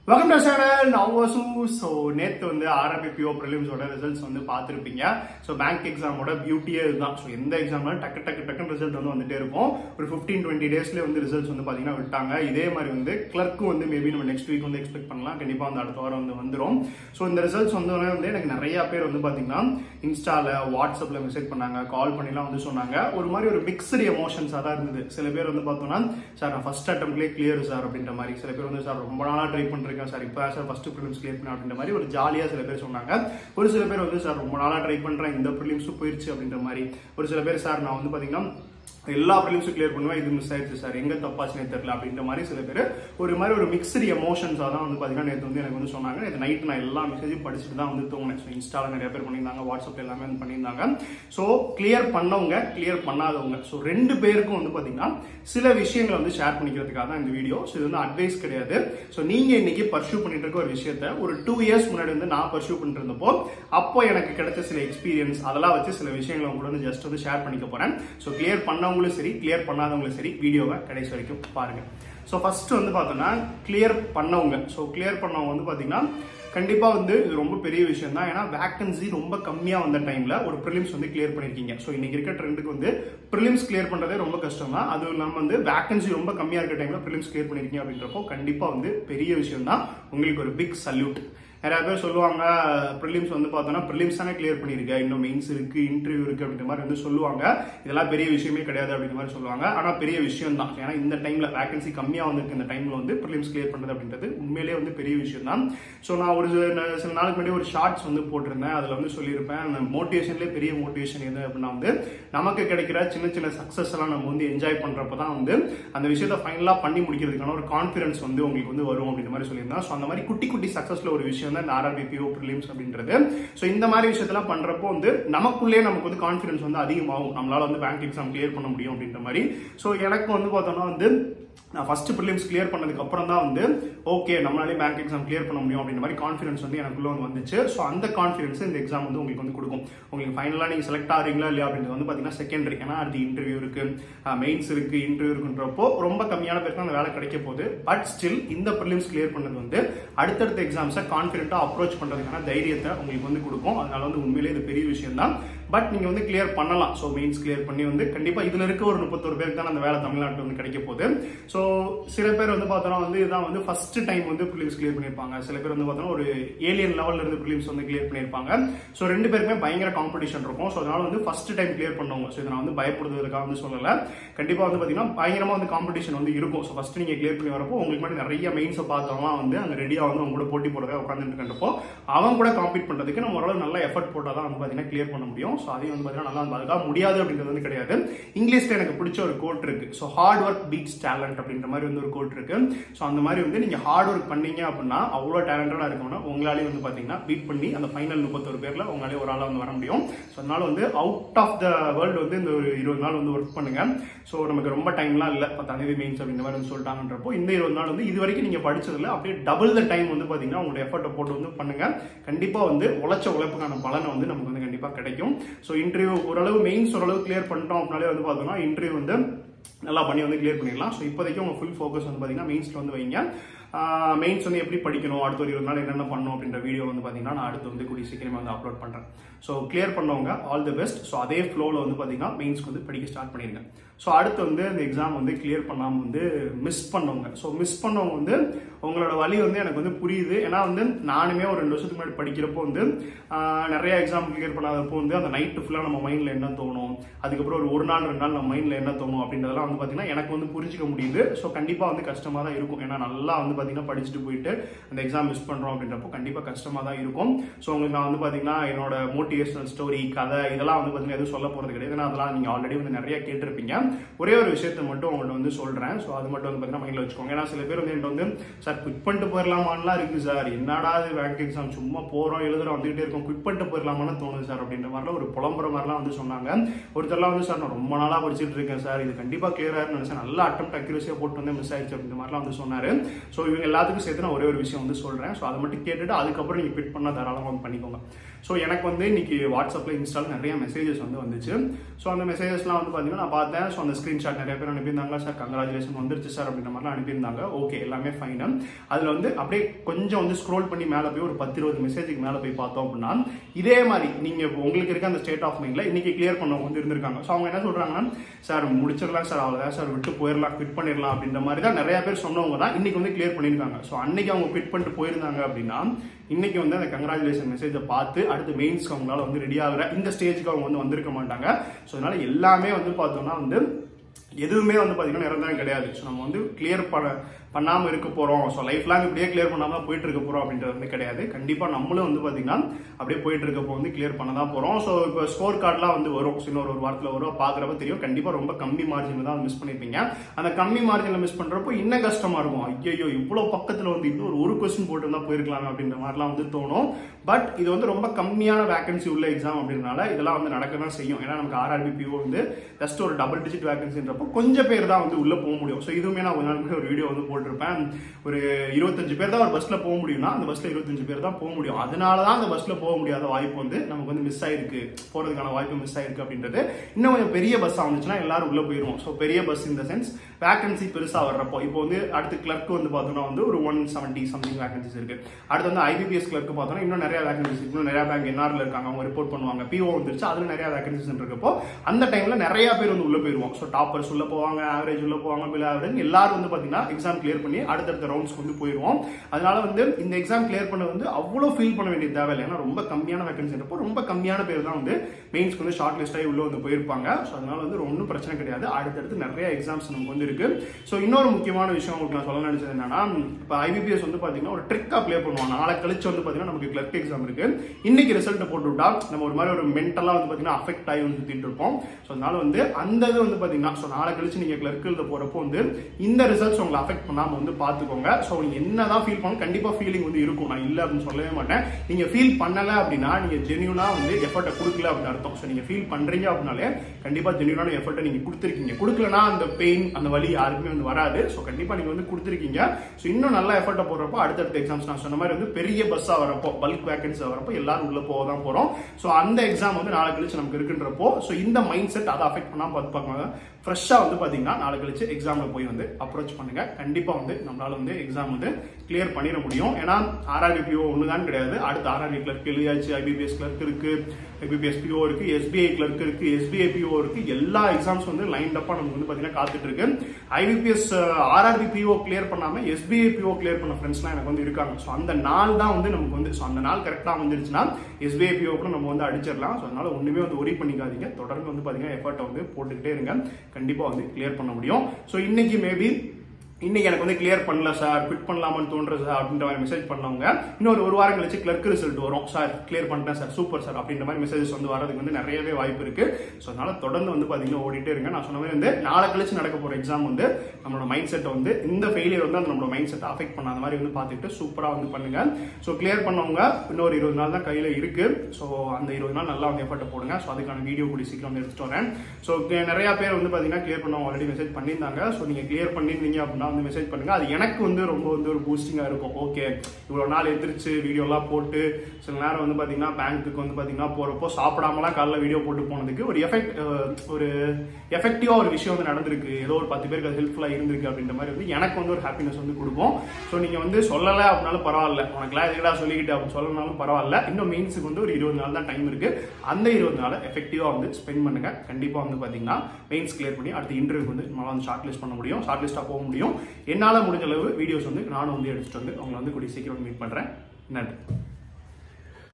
welcome to channel நான் Vasu so நேற்று வந்து ஆர்ஆர்பி பிஓ ப்ரிலிம்ஸோட ரிசல்ட்ஸ் வந்து பார்த்துருப்பீங்க ஸோ பேங்க் எக்ஸாமோட பியூட்டியே இதுதான் ஸோ எந்த எக்ஸாம்னாலும் டக்கு டக்கு டக்குன்னு ரிசல்ட் வந்து வந்துட்டே இருக்கும் ஒரு ஃபிஃப்டீன் டுவெண்ட்டி டேஸ்லேயே வந்து ரிசல்ட்ஸ் வந்து பார்த்தீங்கன்னா விட்டாங்க இதே மாதிரி வந்து கிளர்க்கும் வந்து மேபி நம்ம நெக்ஸ்ட் வீக் வந்து எக்ஸ்பெக்ட் பண்ணலாம் கண்டிப்பாக வந்து அடுத்த வாரம் வந்து வந்துடும் ஸோ இந்த ரிசல்ட்ஸ் வந்தோடனே வந்து எனக்கு நிறைய பேர் வந்து பார்த்தீங்கன்னா இன்ஸ்டால வாட்ஸ்அப்பில் மெசேஜ் பண்ணாங்க கால் பண்ணிலாம் வந்து சொன்னாங்க ஒரு மாதிரி ஒரு மிக்சடு எமோஷன்ஸாக தான் இருந்தது சில பேர் வந்து பார்த்தோம்னா சார் நான் ஃபர்ஸ்ட் அட்டம்ப்ட்லேயே கிளியர் சார் அப்படின்ற மாதிரி சில பேர் வந்து சார் ரொம்ப நாளாக ட்ரை பண்ணிருக்கேன் சார் இப்போ சார் ஃபர்ஸ்ட் ப்ரிலிம்ஸ் கிளியர் பண்ண அப்படின்ற மாதிரி ஒரு ஜாலியாக சில பேர் சொன்னாங்க ஒரு சில பேர் வந்து சார் ரொம்ப நாளாக ட்ரை பண்ணுறேன் இந்த ப்ரிலிம்ஸும் போயிடுச்சு அப்படின்ற மாதிரி ஒரு சில பேர் சார் நான் வந்து பார்த்தீங்கன்னா எல்லா ப்ரிலிம்ஸும் கிளியர் பண்ணுவேன் இது மிஸ் ஆயிடுச்சு சார் எங்க தப்பாச்சுனே தெரியல அப்படின்ற மாதிரி சில பேர் ஒரு மாதிரி ஒரு மிக்சடு எமோஷன்ஸாக தான் வந்து பார்த்தீங்கன்னா நேற்று வந்து எனக்கு வந்து சொன்னாங்க நேற்று நைட் நான் எல்லா மெசேஜும் படிச்சுட்டு தான் வந்து தூங்கினேன் ஸோ இன்ஸ்டாவில் நிறைய பேர் பண்ணியிருந்தாங்க வாட்ஸ்அப்பில் எல்லாமே வந்து பண்ணியிருந்தாங்க ஸோ கிளியர் பண்ணவங்க கிளியர் பண்ணாதவங்க ஸோ ரெண்டு பேருக்கும் வந்து பார்த்தீங்கன்னா சில விஷயங்களை வந்து ஷேர் பண்ணிக்கிறதுக்காக தான் இந்த வீடியோ ஸோ இது வந்து அட்வைஸ் கிடையாது ஸோ நீங்க இன்னைக்கு பர்சியூ பண்ணிட்டு இருக்க ஒரு விஷயத்த ஒரு டூ இயர்ஸ் முன்னாடி வந்து நான் பர்சியூ பண்ணிட்டு இருந்தப்போ அப்போ எனக்கு கிடைச்ச சில எக்ஸ்பீரியன்ஸ் அதெல்லாம் வச்சு சில விஷயங்களை உங்களோட வந்து ஜஸ்ட் வந்து ஷேர் பண்ணிக்க போறேன் ஸோ கிளியர் பண்ணவங்களும் சரி கிளியர் பண்ணாதவங்களும் சரி வீடியோவை கடைசி வரைக்கும் பாருங்க ஸோ ஃபர்ஸ்ட் வந்து பார்த்தோன்னா கிளியர் பண்ணவங்க ஸோ கிளியர் பண்ணவங்க வந்து பார்த்தீங்கன்னா கண்டிப்பா வந்து இது ரொம்ப பெரிய விஷயம் தான் ஏன்னா வேகன்சி ரொம்ப கம்மியா வந்த டைம்ல ஒரு ப்ரிலிம்ஸ் வந்து கிளியர் பண்ணிருக்கீங்க ஸோ இன்னைக்கு இருக்க ட்ரெண்டுக்கு வந்து ப்ரிலிம்ஸ் கிளியர் பண்றதே ரொம்ப கஷ்டம் தான் அதுவும் இல்லாம வந்து வேகன்சி ரொம்ப கம்மியா இருக்க டைம்ல ப்ரிலிம்ஸ் கிளியர் பண்ணிருக்கீங்க அப்படின்றப்போ கண்டிப்பா வந்து பெரிய விஷயம் தான் உங்களுக்கு ஒரு பிக் சல்யூட் நிறைய பேர் சொல்லுவாங்க ப்ரிலிம்ஸ் வந்து பார்த்தோன்னா ப்ரிலிம்ஸ் தானே கிளியர் பண்ணியிருக்க இன்னும் மெயின்ஸ் இருக்கு இன்டர்வியூ இருக்கு அப்படின்ற மாதிரி வந்து சொல்லுவாங்க இதெல்லாம் பெரிய விஷயமே கிடையாது அப்படின்ற மாதிரி சொல்லுவாங்க ஆனால் பெரிய விஷயம் தான் ஏன்னா இந்த டைம்ல வேகன்சி கம்மியாக வந்திருக்கு இந்த டைம்ல வந்து ப்ரிலிம்ஸ் கிளியர் பண்ணுறது அப்படின்றது உண்மையிலேயே வந்து பெரிய விஷயம் தான் ஸோ நான் ஒரு சில சில நாளுக்கு முன்னாடி ஒரு ஷார்ட்ஸ் வந்து போட்டிருந்தேன் அதில் வந்து சொல்லியிருப்பேன் மோட்டிவேஷன்லேயே பெரிய மோட்டிவேஷன் எது அப்படின்னா வந்து நமக்கு கிடைக்கிற சின்ன சின்ன சக்ஸஸ் எல்லாம் நம்ம வந்து என்ஜாய் பண்றப்ப தான் வந்து அந்த விஷயத்தை ஃபைனலாக பண்ணி முடிக்கிறதுக்கான ஒரு கான்ஃபிடன்ஸ் வந்து உங்களுக்கு வந்து வரும் அப்படின்ற மாதிரி சொல்லியிருந்தேன் ஸோ அந்த மாதிரி குட்டி குட்டி சக்ஸஸ்ல ஒரு விஷயம் தான் இந்த ஆர்ஆர்பி பிஓ ப்ரிலிம்ஸ் அப்படின்றது ஸோ இந்த மாதிரி விஷயத்தெல்லாம் பண்றப்போ வந்து நமக்குள்ளே நமக்கு வந்து கான்ஃபிடன்ஸ் வந்து அதிகமாகும் நம்மளால வந்து பேங்க் எக்ஸாம் கிளியர் பண்ண முடியும் அப்படின்ற மாதிரி ஸோ எனக்கு வந்து பார்த்தோம்னா வந்து நான் ஃபர்ஸ்ட் ப்ரிலிம்ஸ் கிளியர் பண்ணதுக்கு அப்புறம் தான் வந்து ஓகே நம்மளாலே பேங்க் எக்ஸாம் கிளியர் பண்ண முடியும் அப்படின்ற மாதிரி கான்ஃபிடன்ஸ் வந்து எனக்குள்ள வந்து வந்துச்சு ஸோ அந்த கான்ஃபிடன்ஸ் இந்த எக்ஸாம் வந்து உங்களுக்கு வந்து கொடுக்கும் உங்களுக்கு ஃபைனலாக நீங்கள் செலக்ட் ஆகிறீங்களா இல்லையா அப்படின்றது வந்து பார்த்தீங்கன்னா செகண்டரி ஏன்னா அடுத்து இன்டர்வியூ இருக்கு மெயின்ஸ் இருக்கு இன்டர்வியூ இருக்குன்றப்போ ரொம்ப கம்மியான பேருக்கு அந்த வேலை கிடைக்க போகுது பட் ஸ்டில் இந்த ப்ரிலிம்ஸ் கிளியர் பண்ணது வந்து அடுத்தடுத்த எக்ஸாம்ஸை கான்ஃபிடென்ட்டாக அப்ரோச் பண்ணுறதுக்கான தைரியத்தை உங்களுக்கு வந்து கொடுக்கும் அதனால வந்து உண்மையிலே இது பெரிய விஷயம் தான் பட் நீங்க வந்து கிளியர் பண்ணலாம் ஸோ மெயின்ஸ் கிளியர் பண்ணி வந்து கண்டிப்பா இதுல இருக்க ஒரு முப்பத்தொரு பேருக்கு தான் அந்த வேலை தமிழ்நாட்டில் வந்து கிடைக்க போகுது ஸோ சில பேர் வந்து பார்த்தோம்னா வந்து இதான் வந்து ஃபர்ஸ்ட் டைம் வந்து ப்ரிலிம்ஸ் கிளியர் பண்ணியிருப்பாங்க சில பேர் வந்து பார்த்தோம்னா ஒரு ஏலியன் லெவல்ல இருந்து ப்ரிலிம்ஸ் வந்து கிளியர் பண்ணியிருப்பாங்க ஸோ ரெண்டு பேருக்குமே பயங்கர காம்படிஷன் இருக்கும் ஸோ அதனால வந்து ஃபர்ஸ்ட் டைம் கிளியர் பண்ணவங்க ஸோ இதை நான் வந்து பயப்படுறதுக்காக வந்து சொல்லல கண்டிப்பா வந்து பார்த்தீங்கன்னா பயங்கரமா வந்து காம்படிஷன் வந்து இருக்கும் ஸோ ஃபர்ஸ்ட் நீங்க கிளியர் பண்ணி வரப்போ உங்களுக்கு மாதிரி நிறைய மெயின்ஸை பார்த்தவங்களாம் வந்து அங்கே ரெடியாக வந்து அவங்க கூட போட்டி போடுறதா உட்காந்துட்டு இருக்கப்போ அவங்க கூட காம்பீட் பண்றதுக்கு நம்ம ஓரளவு நல்ல எஃபர்ட் போட்டால் தான் வந்து பார்த்தீங்கன்னா கிளியர் பண்ண முடியும் ஸோ அதையும் வந்து பார்த்தீங்கன்னா நல்லா அதுக்காக முடியாது அப்படின்றது வந்து கிடையாது இங்கிலீஷ்ல எனக்கு பிடிச்ச ஒரு கோட் இருக்கு so hard work beats talent அப்படின்ற மாதிரி வந்து ஒரு கோட் இருக்கு ஸோ அந்த மாதிரி வந்து நீங்க ஹார்ட் ஒர்க் பண்ணீங்க அப்படின்னா அவ்வளோ டேலண்டடா இருக்கணும்னா உங்களாலேயும் வந்து பாத்தீங்கன்னா பீட் பண்ணி அந்த ஃபைனல் முப்பத்தொரு பேர்ல உங்களாலே ஒரு ஆளா வந்து வர முடியும் ஸோ அதனால வந்து அவுட் ஆஃப் த வேர்ல்டு வந்து இந்த ஒரு இருபது நாள் வந்து ஒர்க் பண்ணுங்க ஸோ நமக்கு ரொம்ப டைம்லாம் இல்லை பத்தாம் தேதி மெயின்ஸ் அப்படின்ற மாதிரி வந்து சொல்லிட்டாங்கன்றப்போ இந்த இருபது நாள் வந்து இது வரைக்கும் நீங்க படிச்சதுல அப்படியே டபுள் த டைம் வந்து பாத்தீங்கன்னா உங்களோட எஃபர்ட்டை போட்டு வந்து பண்ணுங்க கண்டிப்பா வந்து உழைச்ச உழைப்புக்கான பலனை வந்து நமக்கு வந்து கண்டிப்பா கிடைக்கும் ஸோ இன்டர்வியூ ஓரளவு மெயின்ஸ் ஓரளவு கிளியர் பண்ணிட்டோம் அப்படின்னாலே வந்து பார்த்தோம்னா இன்டர்வியூ வந்து நல்லா பண்ணி வந்து கிளியர் பண்ணிடலாம் ஸோ இப்போதைக்கு உங்க ஃபுல் ஃபோக்கஸ் வந்து பார்த்தீங்கன்னா மெயின்ஸ்ல வந்து வைங்க மெயின்ஸ் வந்து எப்படி படிக்கணும் அடுத்த ஒரு இருபது நாள் என்னென்ன பண்ணணும் அப்படின்ற வீடியோ வந்து பார்த்தீங்கன்னா நான் அடுத்து வந்து கூடிய சீக்கிரமே வந்து அப்லோட் பண்ணுறேன் ஸோ கிளியர் பண்ணவங்க ஆல் தி பெஸ்ட் ஸோ அதே ஃப்ளோவில் வந்து பார்த்தீங்கன்னா மெயின்ஸ்க்கு வந்து படிக்க ஸ்டார்ட் பண்ணிருங்க ஸோ அடுத்து வந்து இந்த எக்ஸாம் வந்து கிளியர் பண்ணாமல் வந்து மிஸ் பண்ணவங்க ஸோ மிஸ் பண்ணவங்க வந்து உங்களோட வழி வந்து எனக்கு வந்து புரியுது ஏன்னா வந்து நானுமே ஒரு ரெண்டு வருஷத்துக்கு முன்னாடி படிக்கிறப்போ வந்து நிறைய எக்ஸாம் கிளியர் பண்ணாதப்போ வந்து அந்த நைட்டு ஃபுல்லாக நம்ம மைண்டில் என்ன தோணும் அதுக்கப்புறம் ஒரு ஒரு நாள் ரெண்டு நாள் நம்ம மைண்டில் என்ன தோணும் அப்படின்றதெல்லாம் வந்து பார்த்தீங்கன்னா எனக்கு வந்து புரிஞ்சிக்க முடியுது ஸோ கண்டிப்பாக வந்து கஷ்டமாக தான் இருக்கும் ஏன்னா நல்லா வந்து பார்த்தீங்கன்னா படிச்சுட்டு போயிட்டு அந்த எக்ஸாம் மிஸ் பண்ணுறோம் அப்படின்றப்போ கண்டிப்பாக கஷ்டமாக தான் இருக்கும் ஸோ உங்களுக்கு நான் வந்து பார்த்தீங்கன்னா என்னோட மோட்டிவேஷனல் ஸ்டோரி கதை இதெல்லாம் வந்து பார்த்தீங்கன்னா எதுவும் சொல்ல போகிறது கிடையாது ஏன்னா அதெல்லாம் நீங்கள் ஆல்ரெடி வந்து நிறைய கேட்டிருப்பீங்க ஒரே ஒரு விஷயத்த மட்டும் உங்கள்கிட்ட வந்து சொல்கிறேன் ஸோ அது மட்டும் வந்து பார்த்தீங்கன்னா மைண்டில் வச்சுக்கோங்க ஏன்னா சில பேர் வந்து என்கிட்ட வந்து சார் குவிட் பண்ணிட்டு போயிடலாமான்லாம் இருக்குது சார் என்னடா இது பேங்க் எக்ஸாம் சும்மா போகிறோம் எழுதுறோம் வந்துகிட்டே இருக்கோம் குவிட் பண்ணிட்டு போயிடலாமான்னு தோணுது சார் அப்படின்ற மாதிரிலாம் ஒரு புலம்புற மாதிரிலாம் வந்து சொன்னாங்க ஒருத்தர்லாம் வந்து சார் நான் ரொம்ப நாளாக படிச்சுட்டு இருக்கேன் சார் இது கண்டிப்பாக கிளியர் ஆகும் நினைச்சேன் நல்லா அட்டம் அக்யூரஸியாக போட்டு வந்து மிஸ் ஆயிடுச்சு அப்படின்ற மாதிரிலாம் வந்து சொன்னார் ஸோ இவங்க எல்லாத்துக்கும் சேர்த்து நான் ஒரே ஒரு விஷயம் வந்து சொல்கிறேன் ஸோ அதை மட்டும் கேட்டுட்டு அதுக்கப்புறம் நீங்கள் பிட் பண்ணால் தாராளமாக வந்து பண்ணிக்கோங்க ஸோ எனக்கு வந்து இன்னைக்கு வாட்ஸ்அப்பில் இன்ஸ்டால் நிறைய மெசேஜஸ் வந்து வந்துச்சு ஸோ அந்த மெசேஜஸ்லாம் வந்து பார்த்தீங்கன்னா நான் பார்த்தேன் ஸோ அந்த ஸ்க்ரீன்ஷாட் நிறைய பேர் அனுப்பியிருந்தாங்க சார் கங்க்ராச்சுலேஷன் வந்துருச்சு சார் அப்படின்ற மாதிரிலாம் அனுப்பியிருந்தாங்க ஓகே எல்லாமே ஃபைன் அதில் வந்து அப்படியே கொஞ்சம் வந்து ஸ்க்ரோல் பண்ணி மேலே போய் ஒரு பத்து இருபது மெசேஜுக்கு மேலே போய் பார்த்தோம் அப்படின்னா இதே மாதிரி நீங்கள் உங்களுக்கு இருக்க அந்த ஸ்டேட் ஆஃப் மைண்டில் இன்னைக்கு கிளியர் பண்ணவங்க வந்து இருந்திருக்காங்க ஸோ அவங்க என்ன சொல்கிறாங்கன்னா சார் முடிச்சிடலாம் சார் அவ்வளோதான் சார் விட்டு போயிடலாம் குவிட் பண்ணிடலாம் அப்படின்ற மாதிரி தான் நிறைய பேர் சொன்னவங்க தான் இன்னைக்கு வந்து கிளியர் பண்ணியிருக்காங்க ஸோ அன்னைக்கு அவங்க குவிட் பண்ணிட்டு போயிருந்தாங்க அப்படின்னா இன்னைக்கு வந்து அந்த கங்க்ராச்சுலேஷன் மெசேஜை பார்த்து அடுத்து மெயின்ஸ்க்கு அவங்களால வந்து ரெடி ஆகுற இந்த ஸ்டேஜ்க்கு அவங்க வந்து வந்திருக்க மாட்டாங்க ஸோ அதனால எல்லாமே வந்து பார்த்தோம்னா வந்து எதுவுமே வந்து பார்த்தீங்கன்னா நிரந்தரம் கிடையாது ஸோ நம்ம வந்து கிளியர் பண்ண பண்ணாமல் இருக்க போகிறோம் ஸோ லைஃப் லாங் இப்படியே கிளியர் பண்ணாமல் போயிட்டு இருக்க போகிறோம் அப்படின்றது வந்து கிடையாது கண்டிப்பாக நம்மளும் வந்து பார்த்தீங்கன்னா அப்படியே போயிட்டு இருக்கப்போ வந்து கிளியர் பண்ண தான் போகிறோம் ஸோ இப்போ ஸ்கோர் கார்டெலாம் வந்து வரும் ஸோ இன்னொரு ஒரு வாரத்தில் வரும் பார்க்குறப்ப தெரியும் கண்டிப்பாக ரொம்ப கம்மி மார்ஜினில் தான் மிஸ் பண்ணியிருப்பீங்க அந்த கம்மி மார்ஜினில் மிஸ் பண்ணுறப்போ இன்னும் கஷ்டமாக இருக்கும் ஐயோ இவ்வளோ பக்கத்தில் வந்து இன்னும் ஒரு கொஸ்டின் போட்டுருந்தா போயிருக்கலாம் அப்படின்ற மாதிரிலாம் வந்து தோணும் பட் இது வந்து ரொம்ப கம்மியான வேகன்சி உள்ள எக்ஸாம் அப்படின்றனால இதெல்லாம் வந்து நடக்க தான் செய்யும் ஏன்னா நமக்கு ஆர்ஆர்பி பிஓ வந்து ஜஸ்ட் ஒரு டபுள் டிஜிட் வேகன்சின்றப்போ கொஞ்சம் பேர் தான் வந்து உள்ள போக முடியும் ஸோ இதுவுமே நான் ஒரு நாள் முன்னாடி ஒரு வீடியோ வந்து போட்டிருப்பேன் ஒரு இருபத்தஞ்சு பேர் தான் ஒரு பஸ்ல போக முடியும்னா அந்த பஸ்ல இருபத்தஞ்சு பேர் தான் போக முடியும் அதனால தான் அந்த பஸ்ல போக முடியாத வாய்ப்பு வந்து நமக்கு வந்து மிஸ் ஆயிருக்கு போறதுக்கான வாய்ப்பு மிஸ் ஆயிருக்கு அப்படின்றது இன்னும் கொஞ்சம் பெரிய பஸ்ஸா வந்துச்சுன்னா எல்லாரும் உள்ள போயிருவோம் ஸோ பெரிய பஸ் இந்த சென்ஸ் வேகன்சி பெருசா வர்றப்போ இப்போ வந்து அடுத்து கிளர்க் வந்து பார்த்தோம்னா வந்து ஒரு ஒன் செவன்ட்டி சம்திங் வேகன்சிஸ் இருக்கு அடுத்து வந்து ஐபிபிஎஸ் கிளர்க் பார்த்தோம்னா இன்னும் நிறைய வேகன்சிஸ் இன்னும் நிறைய பேங்க் என்ஆர்ல இருக்காங்க அவங்க ரிப்போர்ட் பண்ணுவாங்க பிஓ வந்துருச்சு அதுல நிறைய வேகன்சிஸ் இருக்கப்போ அந்த டைம்ல நிறைய பேர் வந்து உள்ள போயிருவோம் ஸோ டாப்பர்ஸ் உள்ள போவாங்க ஆவரேஜ் உள்ள போவாங்க பில் ஆவரேஜ் எல்லாரும் வந்து பாத்தீங்கன்னா எக்ஸாம் கிளியர் பண்ணி அடுத்தடுத்த ரவுண்ட்ஸ்க்கு வந்து போயிருவோம் அதனால வந்து இந்த எக்ஸாம் கிளியர் பண்ண வந்து அவ்வளோ ஃபீல் பண்ண வேண்டிய தேவையில்லை ஏன்னா ரொம்ப கம்மியான வேகன்சி இருப்போ ரொம்ப கம்மியான பேர் தான் வந்து மெயின்ஸ்க்கு வந்து ஷார்ட் லிஸ்ட் ஆகி உள்ள வந்து போயிருப்பாங்க ஸோ அதனால வந்து ஒன்றும் பிரச்சனை கிடையாது அடுத்தடுத்து நிறைய எக்ஸாம்ஸ் நமக்கு வந்து இருக்கு ஸோ இன்னொரு முக்கியமான விஷயம் உங்களுக்கு நான் சொல்ல நினைச்சது என்னன்னா இப்போ ஐபிபிஎஸ் வந்து பாத்தீங்கன்னா ஒரு ட்ரிக்கா ப்ளே பண்ணுவாங்க நாளை கழிச்சு வந்து பாத்தீங்கன்னா நமக்கு கிளர்க் எக்ஸாம் இருக்கு இன்னைக்கு ரிசல்ட் போட்டு விட்டா நம்ம ஒரு மாதிரி ஒரு மென்டலா வந்து பாத்தீங்கன்னா அஃபெக்ட் ஆகி வந்து சுத்திட்டு இருப்போம் ஸோ அதனால வந்து அந்த இது வந்து பாத்தீங்கன்னா ஸோ நாளை கழிச்சு நீங்க கிளர்க் எழுத போறப்போ வந்து இந்த ரிசல்ட்ஸ் உங்களை அஃபெக்ட் பண்ணாம வந்து பாத்துக்கோங்க ஸோ நீங்க என்னதான் ஃபீல் பண்ணணும் கண்டிப்பா ஃபீலிங் வந்து இருக்கும் நான் இல்ல அப்படின்னு சொல்லவே மாட்டேன் நீங்க ஃபீல் பண்ணல அப்படின்னா நீங்க ஜெனியூனா வந்து எஃபர்ட்டை கொடுக்கல அப்படின்னு அர்த்தம் ஸோ நீங்க ஃபீல் பண்றீங்க அப்படின்னாலே கண்டிப்பா ஜெனியூனான எஃபர்ட்டை நீங்க கொடுத்துருக்கீங்க கொடுக்கலனா அந்த பெயின் அந்த வலி யாருக்குமே வந்து வராது ஸோ கண்டிப்பா நீங்க வந்து கொடுத்துருக்கீங்க ஸோ இன்னும் நல்ல எஃபர்ட்டை போடுறப்போ அடுத்தடுத்த எக்ஸாம்ஸ் நான் சொன்ன மாதிரி வந்து பெரிய பஸ்ஸா வரப்போ பல்க் வேகன்சி வரப்போ எல்லாரும் உள்ள போக தான் போறோம் ஸோ அந்த எக்ஸாம் வந்து நாளை கழிச்சு நமக்கு இருக்குன்றப்போ ஸோ இந்த மைண்ட் செட் அதை அஃபெக்ட் பண்ணாம பார்த்துப்பாங்க ஃப்ரெஷ்ஷாக வந்து பார்த்தீங்கன்னா நாளை கழிச்சு எக்ஸாமில் போய் வந்து அப்ரோச் பண்ணுங்க கண்டிப்பாக வந்து நம்மளால வந்து எக்ஸாம் வந்து கிளியர் பண்ணிட முடியும் ஏன்னா ஆர்ஆர்பி பிஓ ஒன்று தான் கிடையாது அடுத்து ஆர்ஆர்பி கிளர்க் எழுதியாச்சு ஐபிபிஎஸ் கிளர்க் இருக்கு ஐபிபிஎஸ் பிஓ இருக்கு எஸ்பிஐ கிளர்க் இருக்கு எஸ்பிஐ பிஓ இருக்கு எல்லா எக்ஸாம்ஸ் வந்து லைன் அப்பா நமக்கு வந்து பார்த்தீங்கன்னா காத்துட்டு இருக்கு ஐபிபிஎஸ் ஆர்ஆர்பி பிஓ கிளியர் பண்ணாம எஸ்பிஐ பிஓ கிளியர் பண்ண ஃப்ரெண்ட்ஸ்லாம் எனக்கு வந்து இருக்காங்க ஸோ அந்த நாள் தான் வந்து நமக்கு வந்து ஸோ அந்த நாள் கரெக்டாக வந்துருச்சுன்னா எஸ்பிஐ பிஓ கூட நம்ம வந்து அடிச்சிடலாம் ஸோ அதனால ஒன்றுமே வந்து ஒரி பண்ணிக்காதீங்க தொடர்ந்து வந்து பார்த்தீங்கன்னா எஃபர்ட்டை வந்து போட்டுக்கிட்டே இருங்க கண்டிப்பாக வந்து கிளியர் பண்ண முடியும் ஸோ இன்னைக்கு மேபி இன்னைக்கு எனக்கு வந்து கிளியர் பண்ணல சார் குவிட் பண்ணலாமான்னு தோன்றது சார் அப்படின்ற மாதிரி மெசேஜ் பண்ணவங்க இன்னொரு ஒரு வாரம் கழிச்சு கிளர்க் ரிசல்ட் வரும் சார் கிளியர் பண்ணிட்டேன் சார் சூப்பர் சார் அப்படின்ற மாதிரி மெசேஜஸ் வந்து வரதுக்கு வந்து நிறையவே வாய்ப்பு இருக்கு ஸோ அதனால தொடர்ந்து வந்து பாத்தீங்கன்னா ஓடிட்டே இருங்க நான் சொன்ன மாதிரி வந்து நாளை கழிச்சு நடக்க போற எக்ஸாம் வந்து நம்மளோட மைண்ட் செட்டை வந்து இந்த ஃபெயிலியர் வந்து அந்த நம்மளோட மைண்ட் செட்டை அஃபெக்ட் பண்ணாத மாதிரி வந்து பார்த்துட்டு சூப்பரா வந்து பண்ணுங்க ஸோ கிளியர் பண்ணவங்க இன்னொரு இருபது நாள் தான் கையில இருக்கு ஸோ அந்த இருபது நாள் நல்லா வந்து எஃபர்ட்டை போடுங்க ஸோ அதுக்கான வீடியோ கூடி சீக்கிரம் வந்து எடுத்துட்டு வரேன் ஸோ நிறைய பேர் வந்து பாத்தீங்கன்னா கிளியர் பண்ணவங்க ஆல்ரெடி மெசேஜ் பண்ணியிருந்தாங்க ஸோ நீங்க கிளியர் பண்ணிருந்தீங்க அப்படின்னா வந்து மெசேஜ் பண்ணுங்க அது எனக்கு வந்து ரொம்ப வந்து ஒரு பூஸ்டிங்காக இருக்கும் ஓகே இவ்வளோ நாள் எந்திரிச்சு வீடியோலாம் போட்டு சில நேரம் வந்து பார்த்தீங்கன்னா பேங்க்குக்கு வந்து பார்த்தீங்கன்னா போகிறப்போ சாப்பிடாமலாம் காலைல வீடியோ போட்டு போனதுக்கு ஒரு எஃபெக்ட் ஒரு எஃபெக்டிவாக ஒரு விஷயம் வந்து நடந்திருக்கு ஏதோ ஒரு பத்து பேருக்கு அது ஹெல்ப்ஃபுல்லாக இருந்திருக்கு அப்படின்ற மாதிரி வந்து எனக்கு வந்து ஒரு ஹாப்பினஸ் வந்து கொடுக்கும் ஸோ நீங்கள் வந்து சொல்லலை அப்படின்னாலும் பரவாயில்ல உனக்குலாம் எதுக்கடா சொல்லிக்கிட்டு அப்படின்னு சொல்லனாலும் பரவாயில்ல இன்னும் மெயின்ஸுக்கு வந்து ஒரு இருபது நாள் தான் டைம் இருக்கு அந்த இருபது நாளை எஃபெக்டிவாக வந்து ஸ்பெண்ட் பண்ணுங்க கண்டிப்பாக வந்து பார்த்தீங்கன்னா மெயின்ஸ் கிளியர் பண்ணி அடுத்த இன்டர்வியூ வந்து நம்மளால் வந்து ஷார்ட் லிஸ்ட் பண்ண முடியும் ஷார்ட் லிஸ்ட்டாக போக முடியும் என்னால் முடிஞ்ச அளவு வீடியோஸ் வந்து நானும் வந்து எடுத்துட்டு வந்து உங்களை வந்து கூடிய சீக்கிரம் மீட் பண்ணுறேன் நன்றி